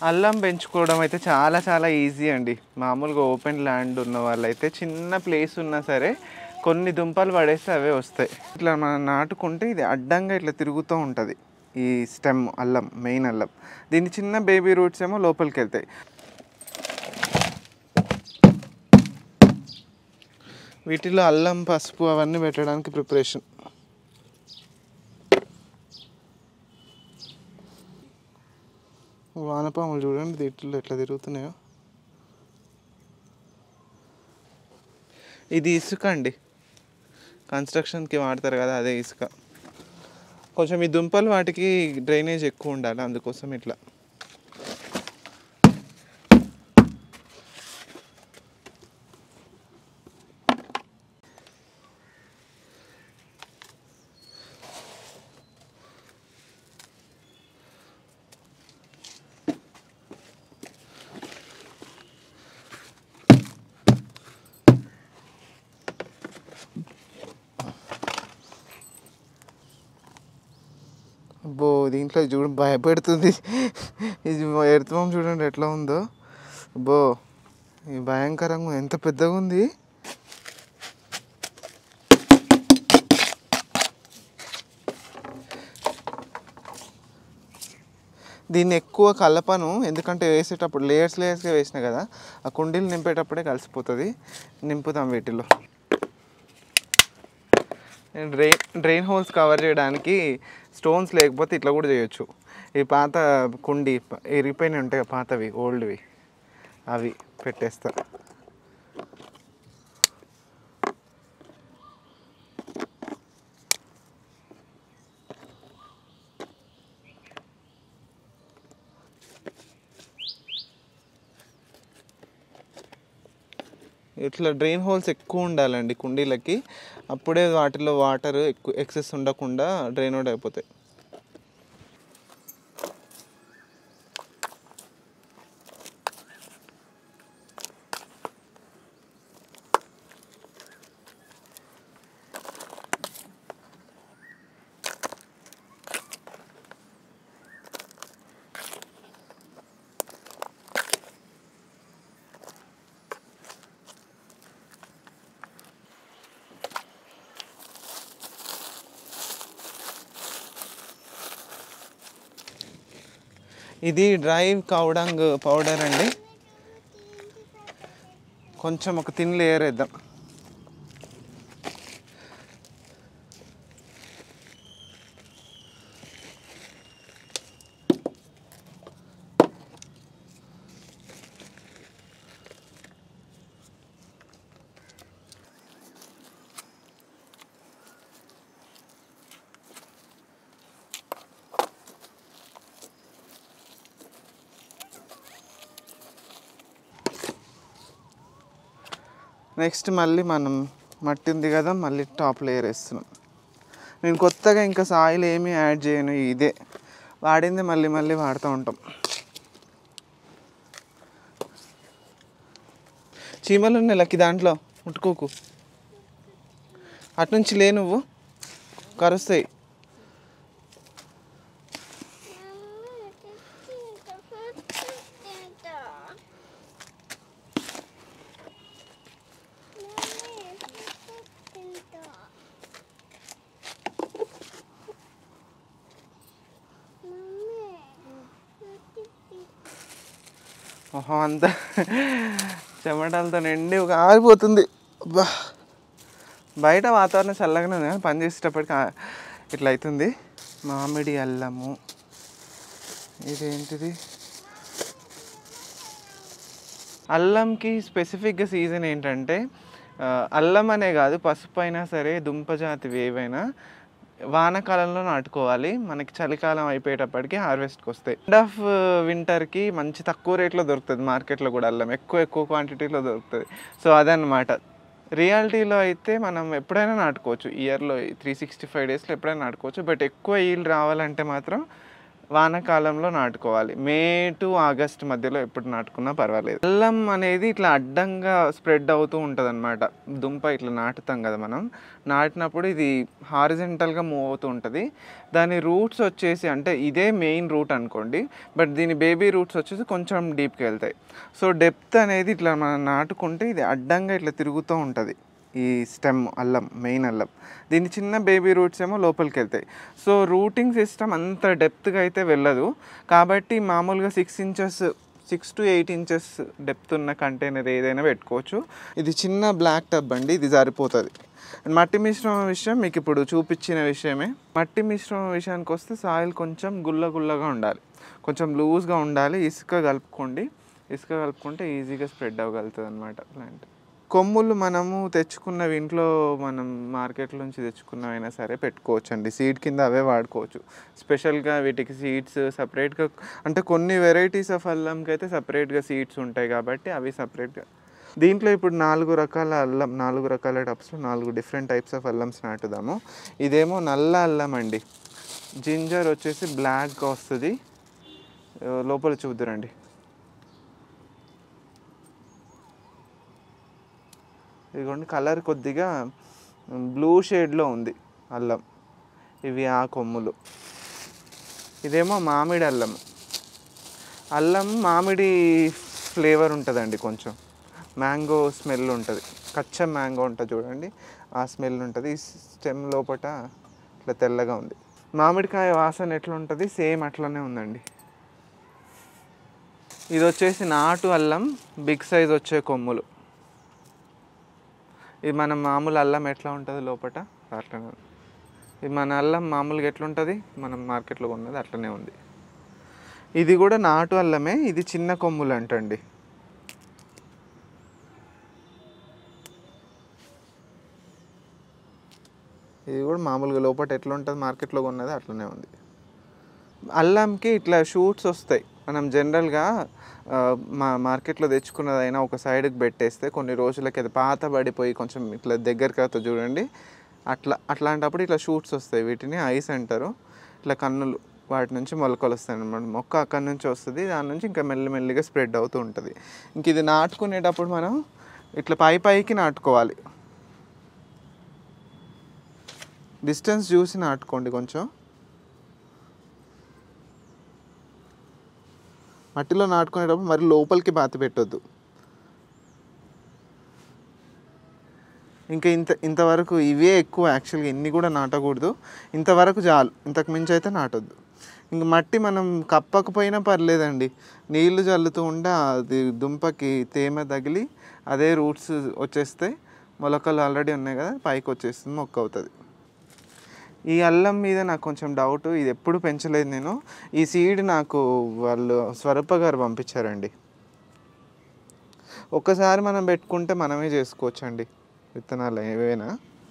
అల్లం పెంచుకోవడం అయితే చాలా చాలా ఈజీ అండి మామూలుగా ఓపెన్ ల్యాండ్ ఉన్న వాళ్ళైతే చిన్న ప్లేస్ ఉన్నా సరే కొన్ని దుంపలు పడేస్తే అవే వస్తాయి ఇట్లా మనం నాటుకుంటే ఇది అడ్డంగా ఇట్లా తిరుగుతూ ఉంటుంది ఈ స్టెమ్ అల్లం మెయిన్ అల్లం దీని చిన్న బేబీ రూట్స్ ఏమో లోపలికి వెళ్తాయి వీటిలో అల్లం పసుపు అవన్నీ పెట్టడానికి ప్రిపరేషన్ వానపాములు చూడండి వీటిలో ఎట్లా తిరుగుతున్నాయో ఇది ఇసుక అండి కన్స్ట్రక్షన్కి వాడతారు కదా అదే ఇసుక కొంచెం ఈ దుంపలు వాటికి డ్రైనేజ్ ఎక్కువ ఉండాలి అందుకోసం ఇట్లా అబ్బో దీంట్లో చూడు భయపెడుతుంది ఇది ఎడుతాం చూడండి ఎట్లా ఉందో అబ్బో ఇది భయంకరంగా ఉంది. ఎంత పెద్దగా ఉంది దీన్ని ఎక్కువ కలపను ఎందుకంటే వేసేటప్పుడు లేయర్స్ లేయర్స్గా వేసిన కదా ఆ కుండీలు నింపేటప్పుడే కలిసిపోతుంది నింపుతాం వీటిలో డ్రైన్ డ్రైన్ హోల్స్ కవర్ చేయడానికి స్టోన్స్ లేకపోతే ఇట్లా కూడా చేయొచ్చు ఈ పాత కుండి ఇరిగిపోయినవి ఉంటాయి కదా పాతవి ఓల్డ్వి అవి పెట్టేస్తా ఇట్లా డ్రైన్ హోల్స్ ఎక్కువ ఉండాలండి కుండీలకి అప్పుడే వాటిలో వాటర్ ఎక్కువ ఎక్సెస్ ఉండకుండా డ్రైన్ అవుట్ అయిపోతాయి ఇది డ్రై కౌడంగ్ పౌడర్ అండి కొంచెం ఒక తిన్ లేయర్ వేద్దాం నెక్స్ట్ మళ్ళీ మనం మట్టి ఉంది కదా మళ్ళీ టాప్ లేయర్ వేస్తున్నాం నేను కొత్తగా ఇంకా సాయిల్ ఏమీ యాడ్ చేయను ఇదే వాడింది మళ్ళీ మళ్ళీ వాడుతూ ఉంటాం చీమలు ఉన్నాయి లక్కి దాంట్లో ముట్టుకోకు అటునుంచి లే నువ్వు కరుస్తాయి మొహం అంతా చెమటలతో నిండి ఒక ఆరిపోతుంది అబ్బా బయట వాతావరణం చల్లగానే ఉంది కానీ పని చేసేటప్పటికి ఆ- ఇట్లా అవుతుంది మామిడి అల్లము ఇదేంటిది అల్లంకి స్పెసిఫిక్గా సీజన్ ఏంటంటే ఆ, అల్లం అనే కాదు పసుపు అయినా సరే దుంప జాతివి ఏవైనా వానాకాలంలో నాటుకోవాలి మనకి చలికాలం అయిపోయేటప్పటికి హార్వెస్ట్కి వస్తాయి ఎండ్ ఆఫ్ వింటర్కి మంచి తక్కువ రేట్లో దొరుకుతుంది మార్కెట్లో కూడా అల్లం ఎక్కువ ఎక్కువ క్వాంటిటీలో దొరుకుతుంది సో అదనమాట రియాలిటీలో అయితే మనం ఎప్పుడైనా నాటుకోవచ్చు ఇయర్లో త్రీ సిక్స్టీ ఫైవ్ డేస్లో ఎప్పుడైనా నాటుకోవచ్చు బట్ ఎక్కువ ఈల్డ్ రావాలంటే మాత్రం వానాకాలంలో నాటుకోవాలి మే టు ఆగస్ట్ మధ్యలో ఎప్పుడు నాటుకున్నా పర్వాలేదు అల్లం అనేది ఇట్లా అడ్డంగా స్ప్రెడ్ అవుతూ ఉంటుంది అనమాట దుంప ఇట్లా నాటుతాం కదా మనం నాటినప్పుడు ఇది హారిజెంటల్గా మూవ్ అవుతూ ఉంటుంది దాని రూట్స్ వచ్చేసి అంటే ఇదే మెయిన్ రూట్ అనుకోండి బట్ దీని బేబీ రూట్స్ వచ్చేసి కొంచెం డీప్కి వెళ్తాయి సో డెప్త్ అనేది ఇట్లా మనం నాటుకుంటే ఇది అడ్డంగా ఇట్లా తిరుగుతూ ఉంటుంది ఈ స్టెమ్ అల్లం మెయిన్ అల్లం దీని చిన్న బేబీ రూట్స్ ఏమో లోపలికి వెళ్తాయి సో రూటింగ్ సిస్టమ్ అంత డెప్త్గా అయితే వెళ్ళదు కాబట్టి మామూలుగా six inches six to eight inches depth ఉన్న కంటైనర్ ఏదైనా పెట్టుకోవచ్చు ఇది చిన్న బ్లాక్ టబ్ అండి ఇది సరిపోతుంది అండ్ మట్టి మిశ్రమం విషయం మీకు ఇప్పుడు చూపించిన విషయమే మట్టి మిశ్రమం విషయానికి వస్తే సాయిల్ కొంచెం గుల్ల గుల్లగా ఉండాలి కొంచెం లూజ్గా ఉండాలి ఇసుక కలుపుకోండి ఇసుక కలుపుకుంటే ఈజీగా స్ప్రెడ్ అవ్వగలుగుతుంది అనమాట ప్లాంట్ కొమ్ములు మనము తెచ్చుకున్నవి ఇంట్లో మనం మార్కెట్ నుంచి తెచ్చుకున్నవైనా సరే పెట్టుకోవచ్చు అండి సీడ్ కింద అవే వాడుకోవచ్చు స్పెషల్గా వీటికి సీడ్స్ సపరేట్గా అంటే కొన్ని వెరైటీస్ ఆఫ్ అల్లంకి అయితే సపరేట్గా సీడ్స్ ఉంటాయి కాబట్టి అవి సపరేట్గా దీంట్లో ఇప్పుడు నాలుగు రకాల అల్లం నాలుగు రకాల టబ్స్లో నాలుగు డిఫరెంట్ టైప్స్ ఆఫ్ అల్లమ్స్ నాటుదాము ఇదేమో నల్ల అల్లం అండి జింజర్ వచ్చేసి బ్లాక్గా వస్తుంది ఆ, లోపల చూద్దురండి ఇదిగోండి కలర్ కొద్దిగా బ్లూ షేడ్లో ఉంది అల్లం ఇవి ఆ కొమ్ములు ఇదేమో మామిడి అల్లం అల్లం మామిడి ఫ్లేవర్ ఉంటుందండి కొంచెం మ్యాంగో స్మెల్ ఉంటుంది కచ్చా మ్యాంగో ఉంటుంది చూడండి ఆ స్మెల్ ఉంటుంది ఈ స్టెమ్ లోపట ఇట్లా తెల్లగా ఉంది మామిడికాయ వాసన ఎట్లా ఉంటుంది సేమ్ అట్లనే ఉందండి ఇది వచ్చేసి నాటు అల్లం బిగ్ సైజ్ వచ్చే కొమ్ములు ఇది మన మామూలు అల్లం ఎట్లా ఉంటుంది లోపట అట్లనే ఉంది ఇది మన అల్లం మామూలుగా ఎట్లుంటుంది మనం మార్కెట్లో కొన్నది అట్లనే ఉంది ఇది కూడా నాటు అల్లమే ఇది చిన్న కొమ్ములు అంటండి ఇది కూడా మామూలుగా లోపల ఎట్లా ఉంటుంది మార్కెట్లో కొన్నది అట్లనే ఉంది అల్లంకి ఇట్లా షూట్స్ వస్తాయి మనం జనరల్గా ఆ, మా మార్కెట్లో తెచ్చుకున్నదైనా ఒక సైడ్కి పెట్టేస్తే కొన్ని రోజులకి అది పాత పడిపోయి కొంచెం ఇట్లా దగ్గరికి అవుతుంది చూడండి అట్లా అట్లాంటప్పుడు ఇట్లా షూట్స్ వస్తాయి వీటిని ఐస్ అంటారు ఇట్లా కన్నులు వాటి నుంచి మొలకలు వస్తాయి అనమాట మొక్క అక్కడి నుంచి వస్తుంది దాని నుంచి ఇంకా మెల్లిమెల్లిగా స్ప్రెడ్ అవుతూ ఉంటుంది ఇంక ఇది నాటుకునేటప్పుడు మనం ఇట్లా పై పైకి నాటుకోవాలి డిస్టెన్స్ చూసి నాటుకోండి కొంచెం మట్టిలో నాటుకునేటప్పుడు మరి లోపలికి బాతి పెట్టొద్దు ఇంకా ఇంత ఇంతవరకు ఇవే ఎక్కువ యాక్చువల్గా ఇన్ని కూడా నాటకూడదు ఇంతవరకు చాలు ఇంతకు మించి అయితే నాటొద్దు ఇంక మట్టి మనం కప్పకపోయినా పర్లేదండి నీళ్లు చల్లుతూ ఉంటే అది దుంపకి తేమ తగిలి అదే రూట్స్ వచ్చేస్తాయి మొలకలు ఆల్రెడీ ఉన్నాయి కదా పైకి వచ్చేస్తుంది మొక్క అవుతుంది ఈ అల్లం మీద నాకు కొంచెం డౌట్ ఇది ఎప్పుడు పెంచలేదు నేను ఈ సీడ్ నాకు వాళ్ళు స్వరూప గారు పంపించారండి ఒక్కసారి మనం పెట్టుకుంటే మనమే చేసుకోవచ్చండి విత్తనాలు ఏవైనా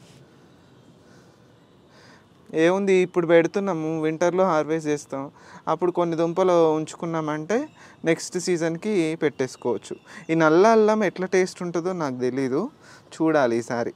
ఏముంది ఇప్పుడు పెడుతున్నాము వింటర్లో హార్వెస్ట్ చేస్తాం అప్పుడు కొన్ని దుంపలు ఉంచుకున్నామంటే నెక్స్ట్ సీజన్కి పెట్టేసుకోవచ్చు ఈ నల్ల అల్లం ఎట్లా టేస్ట్ ఉంటుందో నాకు తెలీదు చూడాలి ఈసారి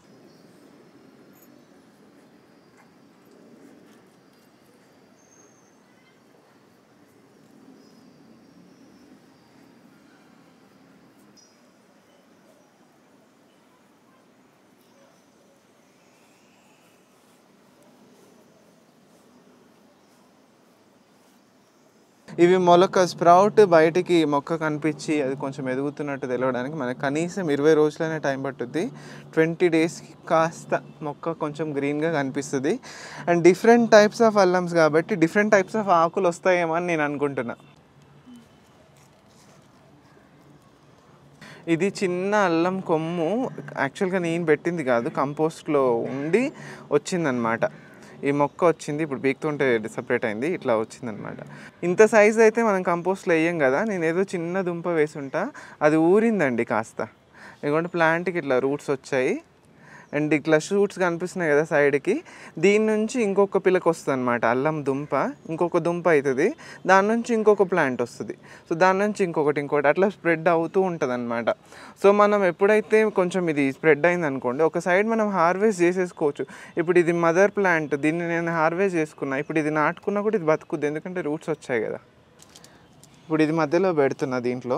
ఇవి మొలక స్ప్రౌట్ బయటికి మొక్క కనిపించి అది కొంచెం ఎదుగుతున్నట్టు తెలవడానికి మనకి కనీసం ఇరవై రోజులైనా టైం పట్టుద్ది ట్వంటీ డేస్కి కాస్త మొక్క కొంచెం గ్రీన్గా కనిపిస్తుంది అండ్ డిఫరెంట్ టైప్స్ ఆఫ్ అల్లమ్స్ కాబట్టి డిఫరెంట్ టైప్స్ ఆఫ్ ఆకులు వస్తాయేమో అని నేను అనుకుంటున్నా ఇది చిన్న అల్లం కొమ్ము యాక్చువల్గా నేను పెట్టింది కాదు కంపోస్ట్లో ఉండి వచ్చిందనమాట ఈ మొక్క వచ్చింది ఇప్పుడు పీక్తుంటే సపరేట్ అయింది ఇట్లా వచ్చిందనమాట ఇంత సైజ్ అయితే మనం కంపోస్ట్లో వేయం కదా నేను ఏదో చిన్న దుంప వేసుంటా అది ఊరిందండి కాస్త ఎందుకంటే ప్లాంట్కి ఇట్లా రూట్స్ వచ్చాయి అండ్ ఇట్లా షూట్స్ కనిపిస్తున్నాయి కదా సైడ్కి దీని నుంచి ఇంకొక పిల్లకి వస్తుంది అనమాట అల్లం దుంప ఇంకొక దుంప అవుతుంది దాని నుంచి ఇంకొక ప్లాంట్ వస్తుంది సో దాని నుంచి ఇంకొకటి ఇంకోటి అట్లా స్ప్రెడ్ అవుతూ ఉంటుంది అనమాట సో మనం ఎప్పుడైతే కొంచెం ఇది స్ప్రెడ్ అయింది అనుకోండి ఒక సైడ్ మనం హార్వెస్ట్ చేసేసుకోవచ్చు ఇప్పుడు ఇది మదర్ ప్లాంట్ దీన్ని నేను హార్వెస్ట్ చేసుకున్నా ఇప్పుడు ఇది నాటుకున్నా కూడా ఇది బతుకుద్ది ఎందుకంటే రూట్స్ వచ్చాయి కదా ఇప్పుడు ఇది మధ్యలో పెడుతున్నా దీంట్లో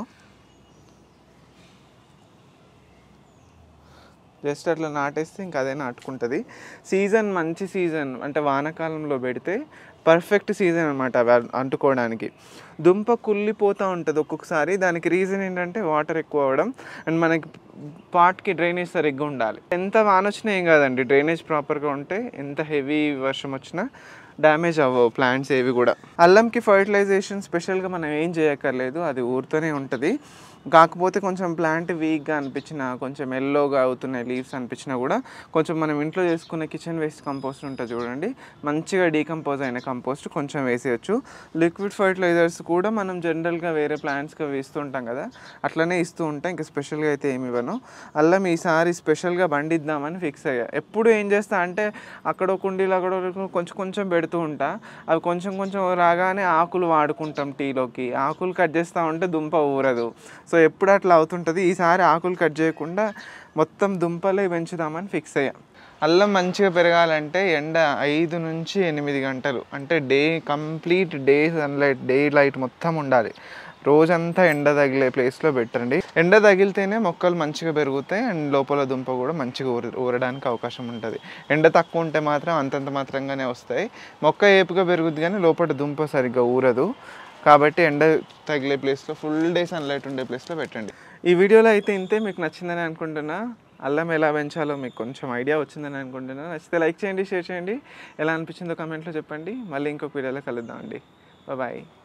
జస్ట్ అట్లా నాటేస్తే ఇంకా అదే నాటుకుంటుంది సీజన్ మంచి సీజన్ అంటే వానాకాలంలో పెడితే పర్ఫెక్ట్ సీజన్ అనమాట అవి అంటుకోవడానికి దుంప కుళ్ళిపోతూ ఉంటుంది ఒక్కొక్కసారి దానికి రీజన్ ఏంటంటే వాటర్ ఎక్కువ అవ్వడం అండ్ మనకి పాట్కి డ్రైనేజ్ సరిగ్గా ఉండాలి ఎంత వాన వచ్చినా ఏం కాదండి డ్రైనేజ్ ప్రాపర్గా ఉంటే ఎంత హెవీ వర్షం వచ్చినా డ్యామేజ్ అవ్వవు ప్లాంట్స్ ఏవి కూడా అల్లంకి ఫర్టిలైజేషన్ స్పెషల్గా మనం ఏం చేయక్కర్లేదు అది ఊరుతూనే ఉంటుంది కాకపోతే కొంచెం ప్లాంట్ వీక్గా అనిపించినా కొంచెం ఎల్లోగా అవుతున్నాయి లీవ్స్ అనిపించినా కూడా కొంచెం మనం ఇంట్లో చేసుకునే కిచెన్ వేస్ట్ కంపోస్ట్ ఉంటుంది చూడండి మంచిగా డీకంపోజ్ అయిన కంపోస్ట్ కొంచెం వేసేయచ్చు లిక్విడ్ ఫర్టిలైజర్స్ కూడా మనం జనరల్గా వేరే ప్లాంట్స్కి వేస్తుంటాం కదా అట్లనే ఇస్తూ ఉంటాం ఇంకా స్పెషల్గా అయితే ఏమి ఇవ్వను అల్లం ఈసారి స్పెషల్గా పండిద్దామని ఫిక్స్ అయ్యా ఎప్పుడు ఏం చేస్తా అంటే అక్కడ ఒక కుండీలు అక్కడ ఒక కొంచెం కొంచెం పెడుతూ ఉంటా అవి కొంచెం కొంచెం రాగానే ఆకులు వాడుకుంటాం టీలోకి ఆకులు కట్ చేస్తూ ఉంటే దుంప ఊరదు సో ఎప్పుడు అట్లా అవుతుంటుంది ఈసారి ఆకులు కట్ చేయకుండా మొత్తం దుంపలే పెంచుదామని ఫిక్స్ అయ్యా అల్లం మంచిగా పెరగాలంటే ఎండ ఐదు నుంచి ఎనిమిది గంటలు అంటే day complete day sunlight daylight మొత్తం ఉండాలి రోజంతా ఎండ తగిలే ప్లేస్లో పెట్టండి ఎండ తగిలితేనే మొక్కలు మంచిగా పెరుగుతాయి అండ్ లోపల దుంప కూడా మంచిగా ఊర ఊరడానికి అవకాశం ఉంటుంది ఎండ తక్కువ ఉంటే మాత్రం అంతంత మాత్రంగానే వస్తాయి మొక్క ఏపుగా పెరుగుద్ది కానీ లోపల దుంప సరిగ్గా ఊరదు కాబట్టి ఎండ తగిలే ప్లేస్లో ఫుల్ డే సన్లైట్ ఉండే ప్లేస్లో పెట్టండి ఈ వీడియోలో అయితే ఇంతే మీకు నచ్చిందని అనుకుంటున్నా అల్లం ఎలా పెంచాలో మీకు కొంచెం ఐడియా వచ్చిందని అనుకుంటున్నా నచ్చితే లైక్ చేయండి షేర్ చేయండి ఎలా అనిపించిందో కమెంట్లో చెప్పండి మళ్ళీ ఇంకొక వీడియోలో కలుద్దామండి బాయ్